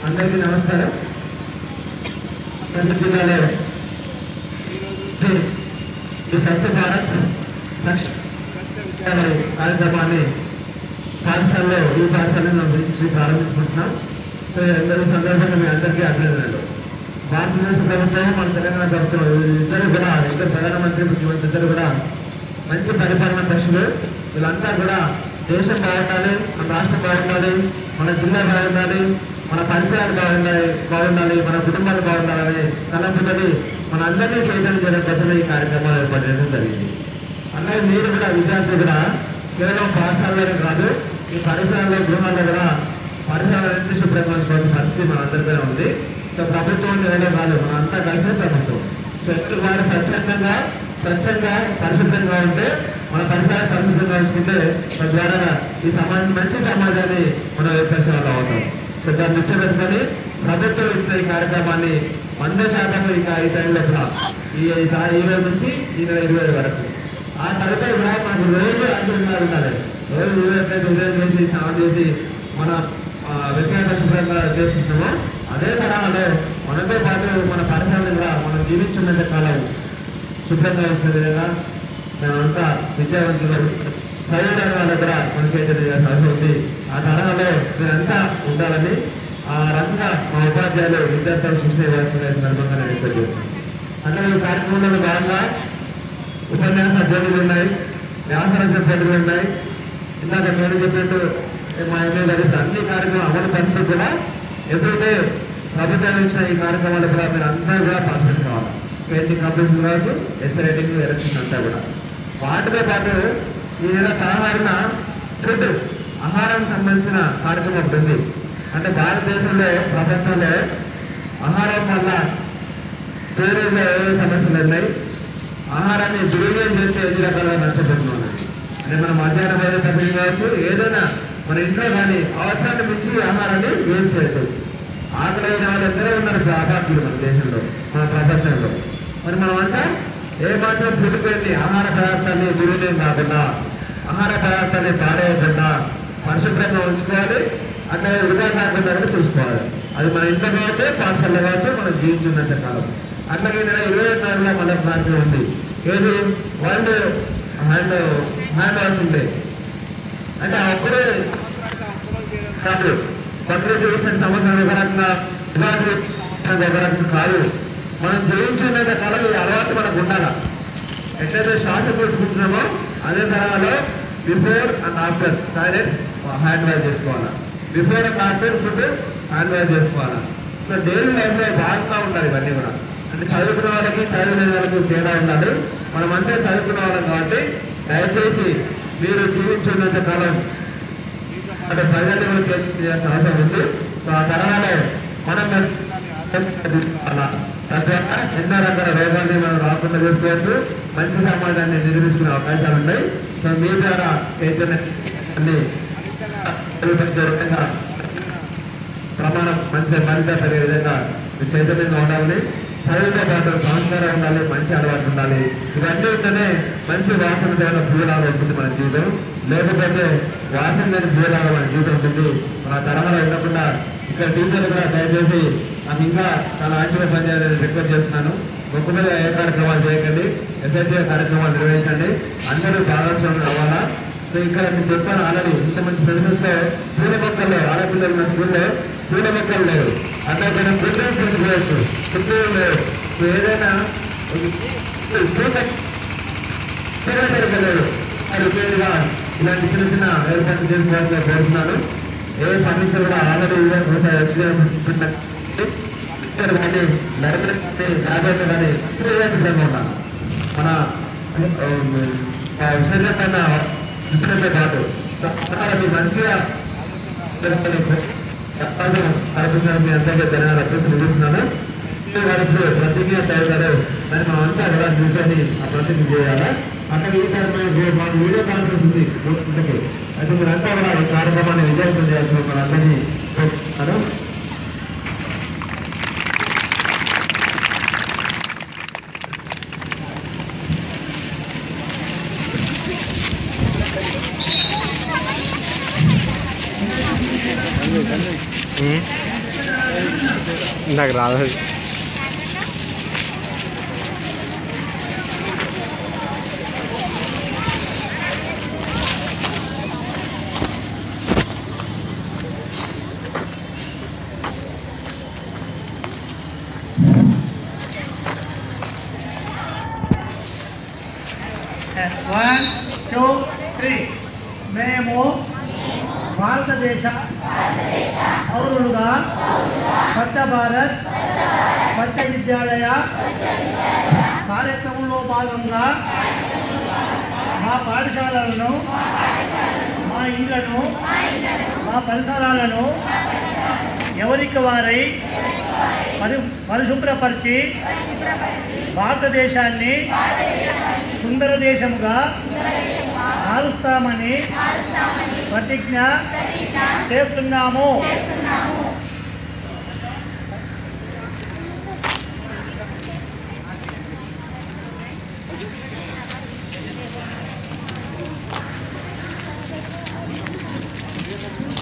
అందరికీ నమస్కారం ప్రతి జిల్లాలో ఈ- ఈ స్వచ్ఛ భారత్ స్వచ్ఛ విద్యాలయ కార్యక్రమాన్ని పాఠశాలలో ఈ పాఠశాలను గురించి ప్రారంభించుకుంటున్నాం సో అందరి సందర్భంగా మీ అందరికీ అభినందనలు భారతదేశ ప్రభుత్వం మన తెలంగాణ ప్రభుత్వం ఇద్దరు కూడా ఇద్దరు ప్రధానమంత్రి ముఖ్యమంత్రి ఇద్దరు కూడా మంచి పరిపాలన పక్షులు వీళ్ళంతా కూడా దేశం బాగుండాలి మన రాష్ట్రం బాగుండాలి మన జిల్లా బాగుండాలి మన పరిసరాలు బాగుండాలి బాగుండాలి మన కుటుంబాలు బాగుండాలని తలపుదని మన అందరినీ చైతన్యం చేయడం కోసమే ఈ కార్యక్రమాలు ఏర్పాటు చేయడం జరిగింది అలాగే మీరు కూడా విద్యార్థులు కూడా కేవలం పాఠశాలలోనే కాదు ఈ పరిసరాల్లో గృహాల్లో కూడా పరిసరాలన్నింటినీ శుభ్రంగా ఉంచుకోవాల్సిన పరిస్థితి మన అందరిపైన ఉంది సో ప్రభుత్వం ఏదో కాదు మన అంతా కలిసే ప్రభుత్వం సో ఎక్కడ వారు స్వచ్ఛందంగా స్వచ్ఛంగా పరిశుభ్రంగా ఉంటే మన పరిసరాలు పరిశుభ్రంగా ఉంచుకుంటే తద్వారా ఈ సమాజం మంచి సమాజాన్ని మనం ఏర్పరిచే వాళ్ళు అవుతాం సో దాన్ని దృష్టి పెట్టుకొని ప్రభుత్వం ఇచ్చిన ఈ కార్యక్రమాన్ని వంద శాతం ఇక ఈ టైంలో కూడా ఈ ఈ సా- ఈ రోజు నుంచి ఈ నెల ఇరవై వరకు ఆ తర్వాత కూడా మనకు రోజు అంచులుగా ఉండాలి రోజు ఉదయం ఎప్పుడైతే ఉదయం చేసి స్నానం చేసి మన ఆ, వ్యక్తిగత శుభ్రంగా చేసుకుంటామో అదే తరహాలో మనతో పాటు మన పరిసరాలు కూడా మనం జీవించున్నంత కాలం శుభ్రంగా ఉంచిన విధంగా మేమంతా విద్యావంతులు చదివిన వాళ్ళకు కూడా మనకైతే అవసరం ఉంది ఆ తరహాలో మీరంతా ఉండాలని ఆ రంగా మా ఉపాధ్యాయులు విద్యార్థులు శిక్షణ ఇవ్వాల్సిన సందర్భంగా నేను రిక్వెస్ట్ చేస్తున్నాను అంటే ఈ కార్యక్రమంలో భాగంగా ఉపన్యాస పోటీలు ఉన్నాయి వ్యాసరచన పోటీలు ఉన్నాయి ఇందాక నేను చెప్పినట్టు మా ఎమ్మెల్యే గారు అన్ని కార్యక్రమం అమలు పరిస్థితి కూడా ఎప్పుడైతే ప్రభుత్వం ఇచ్చిన ఈ కార్యక్రమాలు కూడా మీరు అందరూ కూడా పార్టిసిపేట్ కావాలి పెయింటింగ్ కాంపిటీషన్ కావచ్చు ఎస్ రైటింగ్ ఎలక్షన్ అంతా కూడా వాటితో పాటు ఈ నెల పదహారున ఫుడ్ ఆహారం సంబంధించిన కార్యక్రమం ఒకటి ఉంది అంటే భారతదేశంలో ప్రపంచంలో ఆహారం వల్ల పేరులో ఏ సమస్యలు ఉన్నాయి ఆహారాన్ని దుర్వినియోగం చేస్తే ఎన్ని రకాలుగా నష్టపోతున్నాం అంటే మనం మధ్యాహ్నం భోజన పద్ధతి కావచ్చు ఏదైనా మన ఇంట్లో కానీ అవసరాన్ని మించి ఆహారాన్ని వేస్ట్ చేయదు ఆకలి అయిన వాళ్ళు ఎందరో ఉన్నారు అభాగ్యులు మన దేశంలో మన ప్రపంచంలో మరి మనం అంతా ఏ మాత్రం పుట్టుకెళ్ళి ఆహార పదార్థాన్ని దుర్వినియోగం కాకుండా ఆహార పదార్థాన్ని పాడేయకుండా పరిశుభ్రంగా ఉంచుకోవాలి అంటే వృధా కాకుండా కూడా చూసుకోవాలి అది మన ఇంట్లో కావచ్చు పాఠశాలలో కావచ్చు మనం జీవించున్నంత కాలం అట్లాగే నెల ఇరవై నాలుగులో మన కార్యక్రమం ఉంది ఏది వరల్డ్ హ్యాండ్ హ్యాండ్ వాష్ ఉంది అంటే అప్పుడే కాదు ప్రకృతి చేసిన సంవత్సరం ఒక రకంగా ఉగాది ఒక రకంగా కాదు మనం జీవించున్నంత కాలం ఈ అలవాటు మనకు ఉండాలి ఎట్లయితే శ్వాస తీసుకుంటున్నామో అదే తరహాలో before and after toilet hand wash చేసుకోవాలి before and after food hand wash చేసుకోవాలి సో డైలీ లైఫ్లో బాగా ఉండాలి ఇవన్నీ కూడా అంటే చదువుకున్న వాళ్ళకి చదువులేని వాళ్ళకి తేడా ఉండాలి మనం అంతే చదువుకున్న వాళ్ళం కాబట్టి దయచేసి మీరు జీవించున్నంత కాలం అంటే ప్రజలు చేయాల్సిన అవసరం ఉంది సో ఆ తరహాలో మనం అలా తద్వారా ఎన్నో రకాల రోగాల్ని మనం రాకుండా చేసుకోవచ్చు మంచి సమాజాన్ని నిర్మించుకునే అవకాశాలు ఉన్నాయి సో మీ ద్వారా చైతన్యాన్ని మెరుగుపరిచే విధంగా ప్రమాణం మంచి మరింత పెరిగే విధంగా మీరు చైతన్యంగా ఉండాలి చదువుతో పాటు సంస్కారం ఉండాలి మంచి అలవాటు ఉండాలి ఇవన్నీ ఉంటేనే మంచి వాసన తేడా పూలాగా ఉంటుంది మన జీవితం లేకపోతే వాసన లేని పూలాగా మన జీవితం ఉంటుంది మన తరహాలో ఉండకుండా ఇక్కడ టీచర్లు కూడా దయచేసి నాకు ఇంకా చాలా యాక్టివ్గా పనిచేయాలని రిక్వెస్ట్ చేస్తున్నాను ఒక్క మీద ఏ కార్యక్రమాలు చేయకండి ఎస్ఎస్సీ కార్యక్రమాలు నిర్వహించండి అందరూ భాగస్వాములు అవ్వాలా సో ఇక్కడ నేను చెప్పాను ఆల్రెడీ ఇంత మంచి ప్రెసిడెన్స్ లో పూల మొక్కలు ఆడపిల్లలు ఉన్న స్కూల్లో పూల మొక్కలు లేవు అట్లా మనం ప్రిఫరెన్స్ పెట్టుకోవచ్చు చుట్టూ లేవు సో ఏదైనా లేదు అది ఉపయోగంగా ఇలాంటి చిన్న చిన్న ఏర్పాట్లు చేసుకోవాల్సిన కోరుతున్నాను ఏ ఫర్నిచర్ కూడా ఆల్రెడీ ఒకసారి వచ్చిన కానీ నడపడానికి జాగ్రత్త కానీ సిద్ధంగా ఉన్నాను మన శరీరం పైన దృష్టితో కాదు అది మంచిగా చెప్పాలని ఆలోచించాలని మీ అందరికీ ధన్యవాదాలు అభ్యర్థి ముగిస్తున్నాను వారికి ప్రతిజ్ఞ చదువుతారు మరి మనం అంతా కూడా చూసుకొని ఆ ప్రతిజ్ఞ చేయాలా అక్కడ ఈ కార్యక్రమం మన వీడియో కాన్ఫరెన్స్ ఉంది ఇంతకి అయితే మీరంతా కూడా ఈ కార్యక్రమాన్ని విజయవంతం చేయాల్సిన మనందరినీ కోరుతున్నాను నాకు రాదు వన్ టూ త్రీ మేము భారతదేశ పౌరులుగా స్వచ్ఛ భారత్ స్వచ్ఛ విద్యాలయ కార్యక్రమంలో భాగంగా మా పాఠశాలలను మా ఇళ్లను మా పరిసరాలను ఎవరికి వారై పరి పరిశుభ్రపరిచి భారతదేశాన్ని సుందర దేశముగా మారుస్తామని ప్రతిజ్ఞ చేస్తున్నాము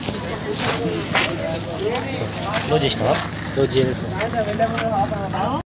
క్లోజ్ చేసినావా క్లోజ్ చేసి